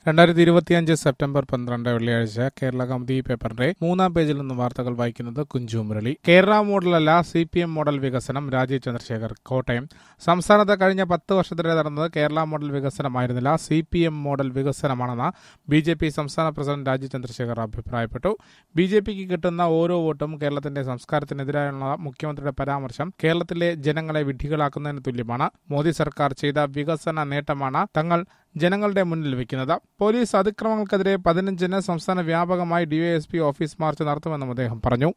രണ്ടായിരത്തി ഇരുപത്തിയഞ്ച് സെപ്റ്റംബർ പന്ത്രണ്ട് വെള്ളിയാഴ്ച കേരള കൗമുദി പേപ്പറിന്റെ മൂന്നാം പേജിൽ നിന്ന് വാർത്തകൾ വായിക്കുന്നത് കുഞ്ചു മുരളി കേരള മോഡലല്ല സി പി എം മോഡൽ വികസനം രാജീവ് ചന്ദ്രശേഖർ കോട്ടയം സംസ്ഥാനത്ത് കഴിഞ്ഞ പത്ത് വർഷത്തിനിടെ നടന്നത് കേരള മോഡൽ വികസനമായിരുന്നില്ല സി പി എം മോഡൽ വികസനമാണെന്ന് ബി ജെ പി സംസ്ഥാന പ്രസിഡന്റ് രാജീവ് ചന്ദ്രശേഖർ അഭിപ്രായപ്പെട്ടു ബി ജെ പിക്ക് കിട്ടുന്ന ഓരോ വോട്ടും കേരളത്തിന്റെ സംസ്കാരത്തിനെതിരായുള്ള മുഖ്യമന്ത്രിയുടെ പരാമർശം കേരളത്തിലെ ജനങ്ങളെ വിഡ്ഢികളാക്കുന്നതിന് തുല്യമാണ് മോദി സർക്കാർ ചെയ്ത വികസന നേട്ടമാണ് തങ്ങൾ ജനങ്ങളുടെ മുന്നിൽ വെക്കുന്നത് പോലീസ് അതിക്രമങ്ങൾക്കെതിരെ പതിനഞ്ചിന് സംസ്ഥാന വ്യാപകമായി ഡിവൈഎസ്പി ഓഫീസ് മാർച്ച് നടത്തുമെന്നും അദ്ദേഹം പറഞ്ഞു